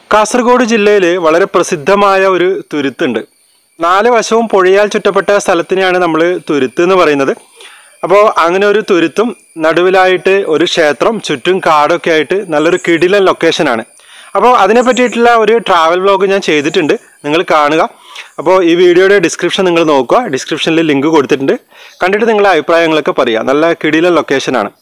കാസർഗോഡ് ജില്ലയിൽ വളരെ പ്രസിദ്ധമായ ഒരു തുരുത്തുണ്ട് നാല് വശവും പുഴയാൽ ചുറ്റപ്പെട്ട സ്ഥലത്തിനെയാണ് നമ്മൾ തുരുത്ത് എന്ന് പറയുന്നത് അപ്പോൾ അങ്ങനെ ഒരു തുരുത്തും നടുവിലായിട്ട് ഒരു ക്ഷേത്രം ചുറ്റും കാടൊക്കെ ആയിട്ട് നല്ലൊരു കിടിലൻ ലൊക്കേഷനാണ് അപ്പോൾ അതിനെ പറ്റിയിട്ടുള്ള ഒരു ട്രാവൽ വ്ലോഗ് ഞാൻ ചെയ്തിട്ടുണ്ട് നിങ്ങൾ കാണുക അപ്പോൾ ഈ വീഡിയോയുടെ ഡിസ്ക്രിപ്ഷൻ നിങ്ങൾ നോക്കുക ഡിസ്ക്രിപ്ഷനിൽ ലിങ്ക് കൊടുത്തിട്ടുണ്ട് കണ്ടിട്ട് നിങ്ങളുടെ അഭിപ്രായങ്ങളൊക്കെ പറയുക നല്ല കിടിലൻ ലൊക്കേഷനാണ്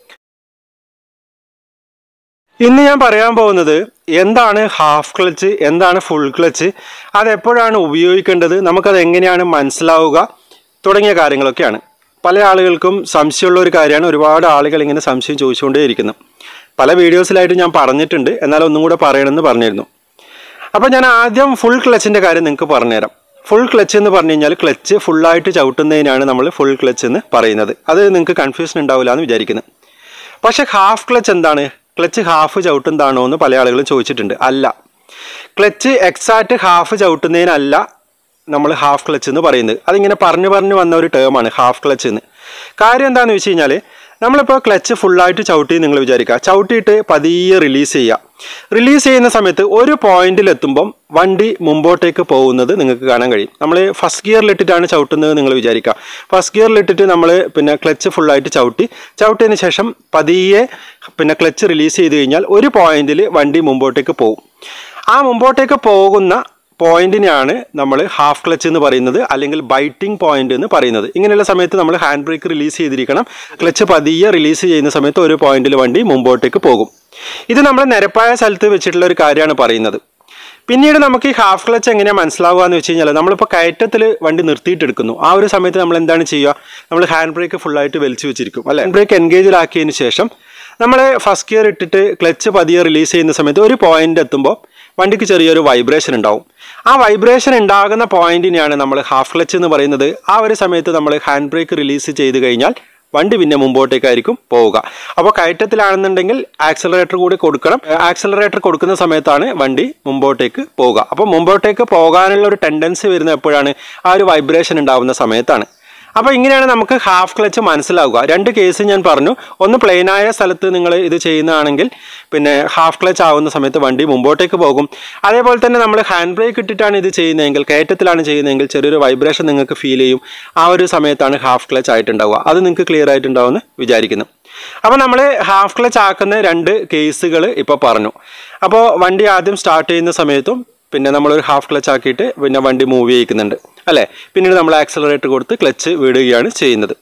ഇന്ന് ഞാൻ പറയാൻ പോകുന്നത് എന്താണ് ഹാഫ് ക്ലച്ച് എന്താണ് ഫുൾ ക്ലച്ച് അതെപ്പോഴാണ് ഉപയോഗിക്കേണ്ടത് നമുക്കത് എങ്ങനെയാണ് മനസ്സിലാവുക തുടങ്ങിയ കാര്യങ്ങളൊക്കെയാണ് പല ആളുകൾക്കും സംശയമുള്ള ഒരു കാര്യമാണ് ഒരുപാട് ആളുകൾ ഇങ്ങനെ സംശയം ചോദിച്ചുകൊണ്ടേയിരിക്കുന്നു പല വീഡിയോസിലായിട്ട് ഞാൻ പറഞ്ഞിട്ടുണ്ട് എന്നാൽ ഒന്നും കൂടെ പറയണമെന്ന് പറഞ്ഞിരുന്നു അപ്പോൾ ഞാൻ ആദ്യം ഫുൾ ക്ലച്ചിൻ്റെ കാര്യം നിങ്ങൾക്ക് പറഞ്ഞുതരാം ഫുൾ ക്ലച്ച് എന്ന് പറഞ്ഞു കഴിഞ്ഞാൽ ക്ലച്ച് ഫുള്ളായിട്ട് ചവിട്ടുന്നതിനാണ് നമ്മൾ ഫുൾ ക്ലച്ച് എന്ന് പറയുന്നത് അത് നിങ്ങൾക്ക് കൺഫ്യൂഷൻ ഉണ്ടാവില്ല എന്ന് വിചാരിക്കുന്നു പക്ഷേ ഹാഫ് ക്ലച്ച് എന്താണ് ക്ലച്ച് ഹാഫ് ചവിട്ടുന്നതാണോ എന്ന് പല ആളുകളും ചോദിച്ചിട്ടുണ്ട് അല്ല ക്ലച്ച് എക്സാക്റ്റ് ഹാഫ് ചവിട്ടുന്നതിനല്ല നമ്മൾ ഹാഫ് ക്ലച്ച് എന്ന് പറയുന്നത് അതിങ്ങനെ പറഞ്ഞു പറഞ്ഞു വന്ന ഒരു ടേമാണ് ഹാഫ് ക്ലച്ച് എന്ന് കാര്യം എന്താണെന്ന് വെച്ച് കഴിഞ്ഞാൽ നമ്മളിപ്പോൾ ക്ലച്ച് ഫുള്ളായിട്ട് ചവിട്ടി നിങ്ങൾ വിചാരിക്കുക ചവിട്ടിയിട്ട് പതിയെ റിലീസ് ചെയ്യുക റിലീസ് ചെയ്യുന്ന സമയത്ത് ഒരു പോയിന്റിൽ എത്തുമ്പം വണ്ടി മുമ്പോട്ടേക്ക് പോകുന്നത് നിങ്ങൾക്ക് കാണാൻ കഴിയും നമ്മൾ ഫസ്റ്റ് ഗിയറിലിട്ടിട്ടാണ് ചവിട്ടുന്നത് നിങ്ങൾ വിചാരിക്കുക ഫസ്റ്റ് ഗിയറിലിട്ടിട്ട് നമ്മൾ പിന്നെ ക്ലച്ച് ഫുള്ളായിട്ട് ചവിട്ടി ചവിട്ടിയതിന് ശേഷം പതിയെ പിന്നെ ക്ലച്ച് റിലീസ് ചെയ്ത് കഴിഞ്ഞാൽ ഒരു പോയിന്റിൽ വണ്ടി മുമ്പോട്ടേക്ക് പോകും ആ മുമ്പോട്ടേക്ക് പോകുന്ന പോയിന്റിനെയാണ് നമ്മൾ ഹാഫ് ക്ലച്ച് എന്ന് പറയുന്നത് അല്ലെങ്കിൽ ബൈറ്റിംഗ് പോയിന്റ് എന്ന് പറയുന്നത് ഇങ്ങനെയുള്ള സമയത്ത് നമ്മൾ ഹാൻഡ് ബ്രേക്ക് റിലീസ് ചെയ്തിരിക്കണം ക്ലച്ച് പതിയെ റിലീസ് ചെയ്യുന്ന സമയത്ത് ഒരു പോയിന്റിൽ വണ്ടി മുമ്പോട്ടേക്ക് പോകും ഇത് നമ്മൾ നിരപ്പായ സ്ഥലത്ത് വെച്ചിട്ടുള്ള ഒരു കാര്യമാണ് പറയുന്നത് പിന്നീട് നമുക്ക് ഈ ഹാഫ് ക്ലച്ച് എങ്ങനെയാണ് മനസ്സിലാവുക എന്ന് വെച്ച് കഴിഞ്ഞാൽ നമ്മളിപ്പോൾ കയറ്റത്തിൽ വണ്ടി നിർത്തിയിട്ടെടുക്കുന്നു ആ ഒരു സമയത്ത് നമ്മൾ എന്താണ് ചെയ്യുക നമ്മൾ ഹാൻഡ് ബ്രേക്ക് ഫുള്ളായിട്ട് വലിച്ചു വെച്ചിരിക്കും അല്ലെ ഹാൻഡ് ബ്രേക്ക് എൻഗേജിലാക്കിയതിന് ശേഷം നമ്മൾ ഫസ്റ്റ് ഗിയർ ഇട്ടിട്ട് ക്ലച്ച് പതിയെ റിലീസ് ചെയ്യുന്ന സമയത്ത് ഒരു പോയിന്റ് എത്തുമ്പോൾ വണ്ടിക്ക് ചെറിയൊരു വൈബ്രേഷൻ ഉണ്ടാവും ആ വൈബ്രേഷൻ ഉണ്ടാകുന്ന പോയിന്റിനെയാണ് നമ്മൾ ഹാഫ് ക്ലച്ച് എന്ന് പറയുന്നത് ആ ഒരു സമയത്ത് നമ്മൾ ഹാൻഡ് ബ്രേക്ക് റിലീസ് ചെയ്ത് കഴിഞ്ഞാൽ വണ്ടി പിന്നെ മുമ്പോട്ടേക്കായിരിക്കും പോവുക അപ്പോൾ കയറ്റത്തിലാണെന്നുണ്ടെങ്കിൽ ആക്സലറേറ്റർ കൂടി കൊടുക്കണം ആക്സലറേറ്റർ കൊടുക്കുന്ന സമയത്താണ് വണ്ടി മുമ്പോട്ടേക്ക് പോവുക അപ്പോൾ മുമ്പോട്ടേക്ക് പോകാനുള്ള ഒരു ടെൻഡൻസി വരുന്നത് എപ്പോഴാണ് ആ ഒരു വൈബ്രേഷൻ ഉണ്ടാവുന്ന സമയത്താണ് അപ്പോൾ ഇങ്ങനെയാണ് നമുക്ക് ഹാഫ് ക്ലച്ച് മനസ്സിലാവുക രണ്ട് കേസ് ഞാൻ പറഞ്ഞു ഒന്ന് പ്ലെയിനായ സ്ഥലത്ത് നിങ്ങൾ ഇത് ചെയ്യുന്നതാണെങ്കിൽ പിന്നെ ഹാഫ് ക്ലച്ച് ആവുന്ന സമയത്ത് വണ്ടി മുമ്പോട്ടേക്ക് പോകും അതേപോലെ തന്നെ നമ്മൾ ഹാൻഡ് ബ്രേക്ക് ഇട്ടിട്ടാണ് ഇത് ചെയ്യുന്നതെങ്കിൽ കയറ്റത്തിലാണ് ചെയ്യുന്നതെങ്കിൽ ചെറിയൊരു വൈബ്രേഷൻ നിങ്ങൾക്ക് ഫീൽ ചെയ്യും ആ ഒരു സമയത്താണ് ഹാഫ് ക്ലച്ച് ആയിട്ടുണ്ടാവുക അത് നിങ്ങൾക്ക് ക്ലിയർ ആയിട്ടുണ്ടാവുമെന്ന് വിചാരിക്കുന്നു അപ്പോൾ നമ്മൾ ഹാഫ് ക്ലച്ച് ആക്കുന്ന രണ്ട് കേസുകൾ ഇപ്പോൾ പറഞ്ഞു അപ്പോൾ വണ്ടി ആദ്യം സ്റ്റാർട്ട് ചെയ്യുന്ന സമയത്തും പിന്നെ നമ്മളൊരു ഹാഫ് ക്ലച്ച് ആക്കിയിട്ട് പിന്നെ വണ്ടി മൂവ് ചെയ്യിക്കുന്നുണ്ട് അല്ലേ പിന്നീട് നമ്മൾ ആക്സലറേറ്റർ കൊടുത്ത് ക്ലച്ച് വിടുകയാണ് ചെയ്യുന്നത്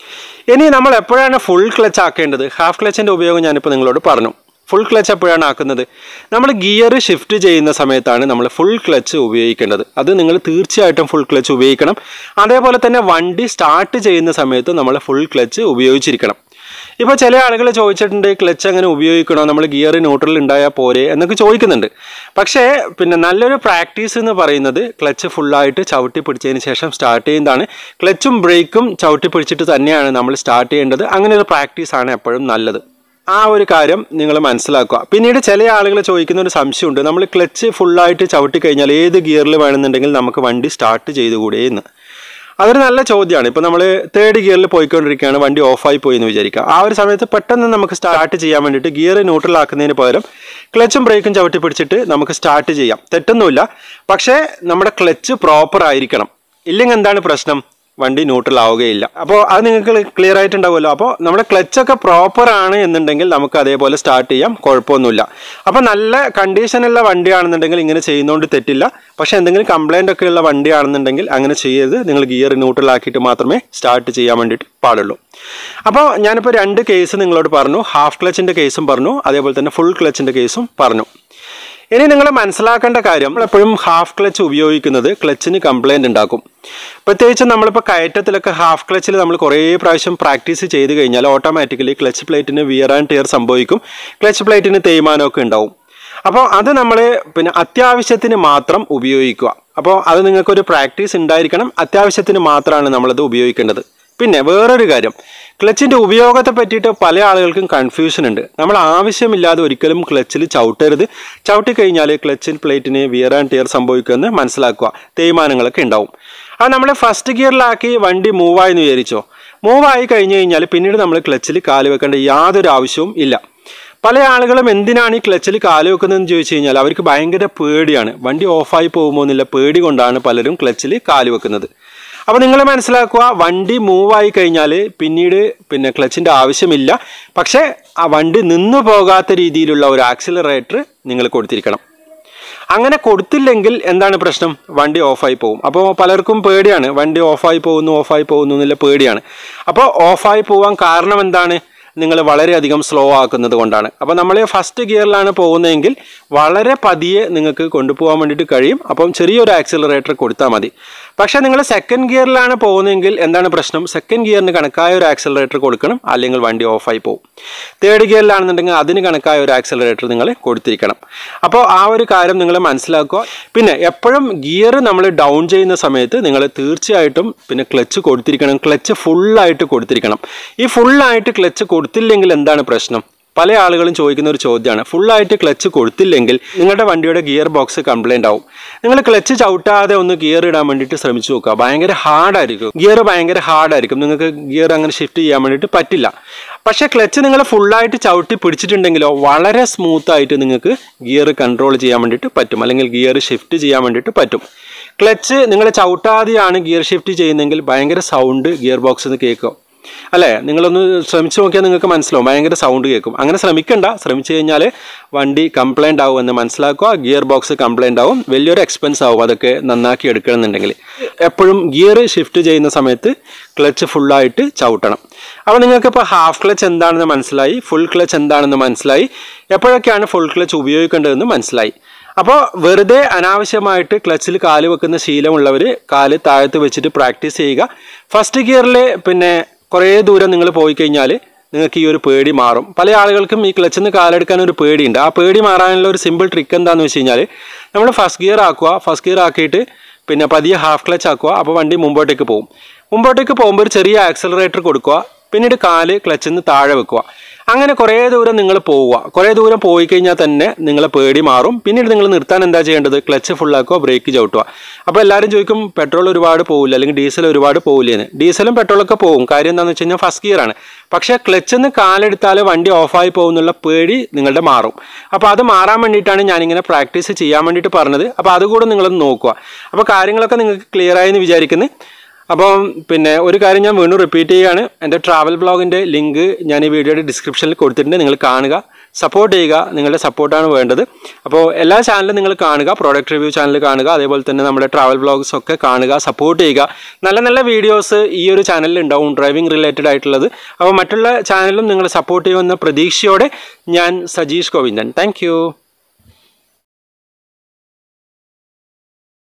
ഇനി നമ്മൾ എപ്പോഴാണ് ഫുൾ ക്ലച്ച് ആക്കേണ്ടത് ഹാഫ് ക്ലച്ചിൻ്റെ ഉപയോഗം ഞാനിപ്പോൾ നിങ്ങളോട് പറഞ്ഞു ഫുൾ ക്ലച്ച് എപ്പോഴാണ് ആക്കുന്നത് നമ്മൾ ഗിയർ ഷിഫ്റ്റ് ചെയ്യുന്ന സമയത്താണ് നമ്മൾ ഫുൾ ക്ലച്ച് ഉപയോഗിക്കേണ്ടത് അത് നിങ്ങൾ തീർച്ചയായിട്ടും ഫുൾ ക്ലച്ച് ഉപയോഗിക്കണം അതേപോലെ തന്നെ വണ്ടി സ്റ്റാർട്ട് ചെയ്യുന്ന സമയത്ത് നമ്മൾ ഫുൾ ക്ലച്ച് ഉപയോഗിച്ചിരിക്കണം ഇപ്പോൾ ചില ആളുകൾ ചോദിച്ചിട്ടുണ്ട് ക്ലച്ച് അങ്ങനെ ഉപയോഗിക്കണോ നമ്മൾ ഗിയർ ന്യൂട്രൽ ഉണ്ടായാൽ പോരെ എന്നൊക്കെ ചോദിക്കുന്നുണ്ട് പക്ഷേ പിന്നെ നല്ലൊരു പ്രാക്ടീസ് എന്ന് പറയുന്നത് ക്ലച്ച് ഫുള്ളായിട്ട് ചവിട്ടി പിടിച്ചതിന് ശേഷം സ്റ്റാർട്ട് ചെയ്യുന്നതാണ് ക്ലച്ചും ബ്രേക്കും ചവിട്ടി പിടിച്ചിട്ട് തന്നെയാണ് നമ്മൾ സ്റ്റാർട്ട് ചെയ്യേണ്ടത് അങ്ങനെ ഒരു പ്രാക്ടീസാണ് എപ്പോഴും നല്ലത് ആ ഒരു കാര്യം നിങ്ങൾ മനസ്സിലാക്കുക പിന്നീട് ചില ആളുകൾ ചോദിക്കുന്ന ഒരു സംശയമുണ്ട് നമ്മൾ ക്ലച്ച് ഫുള്ളായിട്ട് ചവിട്ടി കഴിഞ്ഞാൽ ഏത് ഗിയറിൽ വേണമെന്നുണ്ടെങ്കിൽ നമുക്ക് വണ്ടി സ്റ്റാർട്ട് ചെയ്തുകൂടെ എന്ന് അതൊരു നല്ല ചോദ്യമാണ് ഇപ്പോൾ നമ്മൾ തേർഡ് ഗിയറിൽ പോയിക്കൊണ്ടിരിക്കുകയാണ് വണ്ടി ഓഫായി പോയി എന്ന് വിചാരിക്കുക ആ ഒരു സമയത്ത് പെട്ടെന്ന് നമുക്ക് സ്റ്റാർട്ട് ചെയ്യാൻ വേണ്ടിയിട്ട് ഗിയർ ന്യൂട്രൽ ആക്കുന്നതിന് പകരം ക്ലച്ചും ബ്രേക്കും ചവിട്ടി പിടിച്ചിട്ട് നമുക്ക് സ്റ്റാർട്ട് ചെയ്യാം തെറ്റൊന്നുമില്ല പക്ഷേ നമ്മുടെ ക്ലച്ച് പ്രോപ്പർ ആയിരിക്കണം ഇല്ലെങ്കിൽ എന്താണ് പ്രശ്നം വണ്ടി ന്യൂട്രൽ ആവുകയില്ല അപ്പോൾ അത് നിങ്ങൾക്ക് ക്ലിയർ ആയിട്ടുണ്ടാവുമല്ലോ അപ്പോൾ നമ്മുടെ ക്ലച്ചൊക്കെ പ്രോപ്പർ ആണ് എന്നുണ്ടെങ്കിൽ നമുക്ക് അതേപോലെ സ്റ്റാർട്ട് ചെയ്യാം കുഴപ്പമൊന്നുമില്ല അപ്പോൾ നല്ല കണ്ടീഷനുള്ള വണ്ടിയാണെന്നുണ്ടെങ്കിൽ ഇങ്ങനെ ചെയ്യുന്നതുകൊണ്ട് തെറ്റില്ല പക്ഷേ എന്തെങ്കിലും കംപ്ലൈൻ്റ് ഒക്കെ ഉള്ള വണ്ടിയാണെന്നുണ്ടെങ്കിൽ അങ്ങനെ ചെയ്യരുത് നിങ്ങൾ ഗിയർ ന്യൂട്രൽ ആക്കിയിട്ട് മാത്രമേ സ്റ്റാർട്ട് ചെയ്യാൻ വേണ്ടിയിട്ട് പാടുള്ളൂ അപ്പോൾ ഞാനിപ്പോൾ രണ്ട് കേസ് നിങ്ങളോട് പറഞ്ഞു ഹാഫ് ക്ലച്ചിൻ്റെ കേസും പറഞ്ഞു അതേപോലെ തന്നെ ഫുൾ ക്ലച്ചിൻ്റെ കേസും പറഞ്ഞു ഇനി നിങ്ങൾ മനസ്സിലാക്കേണ്ട കാര്യം നമ്മളെപ്പോഴും ഹാഫ് ക്ലച്ച് ഉപയോഗിക്കുന്നത് ക്ലച്ചിന് കംപ്ലൈൻറ്റ് ഉണ്ടാക്കും പ്രത്യേകിച്ച് നമ്മളിപ്പോൾ കയറ്റത്തിലൊക്കെ ഹാഫ് ക്ലച്ചിൽ നമ്മൾ കുറേ പ്രാവശ്യം പ്രാക്ടീസ് ചെയ്ത് കഴിഞ്ഞാൽ ഓട്ടോമാറ്റിക്കലി ക്ലച്ച് പ്ലേറ്റിന് വിയർ ആൻഡ് ടിയർ സംഭവിക്കും ക്ലച്ച് പ്ലേറ്റിന് തേയ്മാനമൊക്കെ ഉണ്ടാവും അപ്പോൾ അത് നമ്മൾ പിന്നെ അത്യാവശ്യത്തിന് മാത്രം ഉപയോഗിക്കുക അപ്പോൾ അത് നിങ്ങൾക്കൊരു പ്രാക്ടീസ് ഉണ്ടായിരിക്കണം അത്യാവശ്യത്തിന് മാത്രമാണ് നമ്മളത് ഉപയോഗിക്കേണ്ടത് പിന്നെ വേറൊരു കാര്യം ക്ലച്ചിൻ്റെ ഉപയോഗത്തെ പറ്റിയിട്ട് പല ആളുകൾക്കും കൺഫ്യൂഷൻ ഉണ്ട് നമ്മൾ ആവശ്യമില്ലാതെ ഒരിക്കലും ക്ലച്ചിൽ ചവിട്ടരുത് ചവിട്ടി കഴിഞ്ഞാൽ ക്ലച്ചിൽ പ്ലേറ്റിന് വിയർ ആൻഡ് ടിയർ സംഭവിക്കുമെന്ന് മനസ്സിലാക്കുക തേയ്മാനങ്ങളൊക്കെ ഉണ്ടാവും അത് നമ്മൾ ഫസ്റ്റ് ഗിയറിലാക്കി വണ്ടി മൂവായി എന്ന് വിചാരിച്ചോ മൂവായി കഴിഞ്ഞ് കഴിഞ്ഞാൽ പിന്നീട് നമ്മൾ ക്ലച്ചിൽ കാല് വെക്കേണ്ട യാതൊരു ആവശ്യവും ഇല്ല പല ആളുകളും എന്തിനാണ് ഈ ക്ലച്ചിൽ കാല് വെക്കുന്നതെന്ന് ചോദിച്ചു കഴിഞ്ഞാൽ അവർക്ക് ഭയങ്കര പേടിയാണ് വണ്ടി ഓഫായി പോകുമോ എന്നുള്ള പേടി കൊണ്ടാണ് പലരും ക്ലച്ചിൽ കാല് വെക്കുന്നത് അപ്പോൾ നിങ്ങൾ മനസ്സിലാക്കുക വണ്ടി മൂവായി കഴിഞ്ഞാൽ പിന്നീട് പിന്നെ ക്ലച്ചിൻ്റെ ആവശ്യമില്ല പക്ഷേ ആ വണ്ടി നിന്നു പോകാത്ത രീതിയിലുള്ള ഒരു ആക്സിലറേറ്റർ നിങ്ങൾ കൊടുത്തിരിക്കണം അങ്ങനെ കൊടുത്തില്ലെങ്കിൽ എന്താണ് പ്രശ്നം വണ്ടി ഓഫായി പോകും അപ്പോൾ പലർക്കും പേടിയാണ് വണ്ടി ഓഫായി പോകുന്നു ഓഫായി പോകുന്നു എന്നുള്ള പേടിയാണ് അപ്പോൾ ഓഫായി പോകാൻ കാരണം എന്താണ് നിങ്ങൾ വളരെയധികം സ്ലോ ആക്കുന്നത് കൊണ്ടാണ് അപ്പോൾ നമ്മൾ ഫസ്റ്റ് ഗിയറിലാണ് പോകുന്നതെങ്കിൽ വളരെ പതിയെ നിങ്ങൾക്ക് കൊണ്ടുപോകാൻ വേണ്ടിയിട്ട് കഴിയും അപ്പം ചെറിയൊരു ആക്സിലറേറ്റർ കൊടുത്താൽ മതി പക്ഷേ നിങ്ങൾ സെക്കൻഡ് ഗിയറിലാണ് പോകുന്നതെങ്കിൽ എന്താണ് പ്രശ്നം സെക്കൻഡ് ഗിയറിന് കണക്കായ ഒരു ആക്സിലറേറ്റർ കൊടുക്കണം അല്ലെങ്കിൽ വണ്ടി ഓഫായി പോകും തേർഡ് ഗിയറിലാണെന്നുണ്ടെങ്കിൽ അതിന് കണക്കായ ഒരു ആക്സിലറേറ്റർ നിങ്ങൾ കൊടുത്തിരിക്കണം അപ്പോൾ ആ ഒരു കാര്യം നിങ്ങൾ മനസ്സിലാക്കുക പിന്നെ എപ്പോഴും ഗിയർ നമ്മൾ ഡൗൺ ചെയ്യുന്ന സമയത്ത് നിങ്ങൾ തീർച്ചയായിട്ടും പിന്നെ ക്ലച്ച് കൊടുത്തിരിക്കണം ക്ലച്ച് ഫുള്ളായിട്ട് കൊടുത്തിരിക്കണം ഈ ഫുള്ളായിട്ട് ക്ലച്ച് കൊടുത്തില്ലെങ്കിൽ എന്താണ് പ്രശ്നം പല ആളുകളും ചോദിക്കുന്ന ഒരു ചോദ്യമാണ് ഫുള്ളായിട്ട് ക്ലച്ച് കൊടുത്തില്ലെങ്കിൽ നിങ്ങളുടെ വണ്ടിയുടെ ഗിയർ ബോക്സ് കംപ്ലൈൻ്റ് ആവും നിങ്ങൾ ക്ലച്ച് ചവിട്ടാതെ ഒന്ന് ഗിയർ ഇടാൻ വേണ്ടിയിട്ട് ശ്രമിച്ചു നോക്കുക ഭയങ്കര ഹാർഡായിരിക്കും ഗിയർ ഭയങ്കര ഹാർഡായിരിക്കും നിങ്ങൾക്ക് ഗിയർ അങ്ങനെ ഷിഫ്റ്റ് ചെയ്യാൻ വേണ്ടിയിട്ട് പറ്റില്ല പക്ഷേ ക്ലച്ച് നിങ്ങൾ ഫുള്ളായിട്ട് ചവിട്ടി പിടിച്ചിട്ടുണ്ടെങ്കിലോ വളരെ സ്മൂത്ത് ആയിട്ട് നിങ്ങൾക്ക് ഗിയർ കൺട്രോൾ ചെയ്യാൻ വേണ്ടിയിട്ട് പറ്റും അല്ലെങ്കിൽ ഗിയർ ഷിഫ്റ്റ് ചെയ്യാൻ വേണ്ടിയിട്ട് പറ്റും ക്ലച്ച് നിങ്ങൾ ചവിട്ടാതെയാണ് ഗിയർ ഷിഫ്റ്റ് ചെയ്യുന്നതെങ്കിൽ ഭയങ്കര സൗണ്ട് ഗിയർ ബോക്സിൽ നിന്ന് കേൾക്കും അല്ലേ നിങ്ങളൊന്ന് ശ്രമിച്ചു നോക്കിയാൽ നിങ്ങൾക്ക് മനസ്സിലാവും ഭയങ്കര സൗണ്ട് കേൾക്കും അങ്ങനെ ശ്രമിക്കണ്ട ശ്രമിച്ചു കഴിഞ്ഞാൽ വണ്ടി കംപ്ലൈൻ്റ് ആവും എന്ന് മനസ്സിലാക്കുക ഗിയർ ബോക്സ് കംപ്ലൈൻ്റ് ആവും വലിയൊരു എക്സ്പെൻസ് ആവും അതൊക്കെ നന്നാക്കി എടുക്കണമെന്നുണ്ടെങ്കിൽ എപ്പോഴും ഗിയർ ഷിഫ്റ്റ് ചെയ്യുന്ന സമയത്ത് ക്ലച്ച് ഫുള്ളായിട്ട് ചവിട്ടണം അപ്പോൾ നിങ്ങൾക്കിപ്പോൾ ഹാഫ് ക്ലച്ച് എന്താണെന്ന് മനസ്സിലായി ഫുൾ ക്ലച്ച് എന്താണെന്ന് മനസ്സിലായി എപ്പോഴൊക്കെയാണ് ഫുൾ ക്ലച്ച് ഉപയോഗിക്കേണ്ടതെന്ന് മനസ്സിലായി അപ്പോൾ വെറുതെ അനാവശ്യമായിട്ട് ക്ലച്ചിൽ കാല് വെക്കുന്ന ശീലമുള്ളവർ കാല് താഴത്ത് വെച്ചിട്ട് പ്രാക്ടീസ് ചെയ്യുക ഫസ്റ്റ് ഗിയറിൽ പിന്നെ കുറേ ദൂരം നിങ്ങൾ പോയി കഴിഞ്ഞാൽ നിങ്ങൾക്ക് ഈ ഒരു പേടി മാറും പല ആളുകൾക്കും ഈ ക്ലച്ചിൽ നിന്ന് കാലെടുക്കാൻ ഒരു പേടിയുണ്ട് ആ പേടി മാറാനുള്ള ഒരു സിമ്പിൾ ട്രിക്ക് എന്താണെന്ന് വെച്ച് കഴിഞ്ഞാൽ നമ്മൾ ഫസ്റ്റ് ഗിയർ ആക്കുക ഫസ്റ്റ് ഗിയർ ആക്കിയിട്ട് പിന്നെ പതിയെ ഹാഫ് ക്ലച്ച് ആക്കുക അപ്പോൾ വണ്ടി മുമ്പോട്ടേക്ക് പോകും മുമ്പോട്ടേക്ക് പോകുമ്പോൾ ഒരു ചെറിയ ആക്സലറേറ്റർ കൊടുക്കുക പിന്നീട് കാല് ക്ലച്ചിൽ നിന്ന് താഴെ വെക്കുക അങ്ങനെ കുറേ ദൂരം നിങ്ങൾ പോവുക കുറേ ദൂരം പോയി കഴിഞ്ഞാൽ തന്നെ നിങ്ങളെ പേടി മാറും പിന്നീട് നിങ്ങൾ നിർത്താൻ എന്താ ചെയ്യേണ്ടത് ക്ലച്ച് ഫുള്ളാക്കുക ബ്രേക്ക് ചവിട്ടുക അപ്പോൾ എല്ലാവരും ചോദിക്കും പെട്രോൾ ഒരുപാട് പോകില്ല അല്ലെങ്കിൽ ഡീസൽ ഒരുപാട് പോകില്ലെന്ന് ഡീസലും പെട്രോളൊക്കെ പോകും കാര്യം എന്താണെന്ന് വെച്ച് കഴിഞ്ഞാൽ ഫസ്റ്റ് ഗിയർ ആണ് പക്ഷേ ക്ലച്ചിൽ നിന്ന് കാലെടുത്താൽ വണ്ടി ഓഫായി പോകുന്നുള്ള പേടി നിങ്ങളുടെ മാറും അപ്പോൾ അത് മാറാൻ വേണ്ടിയിട്ടാണ് ഞാനിങ്ങനെ പ്രാക്ടീസ് ചെയ്യാൻ വേണ്ടിയിട്ട് പറഞ്ഞത് അപ്പോൾ അതുകൂടെ നിങ്ങളൊന്ന് നോക്കുക അപ്പോൾ കാര്യങ്ങളൊക്കെ നിങ്ങൾക്ക് ക്ലിയർ ആയെന്ന് വിചാരിക്കുന്നു അപ്പം പിന്നെ ഒരു കാര്യം ഞാൻ വീണ്ടും റിപ്പീറ്റ് ചെയ്യുകയാണ് എൻ്റെ ട്രാവൽ ബ്ലോഗിൻ്റെ ലിങ്ക് ഞാൻ ഈ വീഡിയോയുടെ ഡിസ്ക്രിപ്ഷനിൽ കൊടുത്തിട്ടുണ്ട് നിങ്ങൾ കാണുക സപ്പോർട്ട് ചെയ്യുക നിങ്ങളുടെ സപ്പോർട്ടാണ് വേണ്ടത് അപ്പോൾ എല്ലാ ചാനലും നിങ്ങൾ കാണുക പ്രോഡക്റ്റ് റിവ്യൂ ചാനൽ കാണുക അതേപോലെ തന്നെ നമ്മുടെ ട്രാവൽ ബ്ലോഗ്സ് ഒക്കെ കാണുക സപ്പോർട്ട് ചെയ്യുക നല്ല നല്ല വീഡിയോസ് ഈ ഒരു ചാനലിൽ ഉണ്ടാവും ഡ്രൈവിംഗ് റിലേറ്റഡ് ആയിട്ടുള്ളത് അപ്പോൾ മറ്റുള്ള ചാനലും നിങ്ങൾ സപ്പോർട്ട് ചെയ്യുമെന്ന പ്രതീക്ഷയോടെ ഞാൻ സജീഷ് ഗോവിന്ദൻ താങ്ക്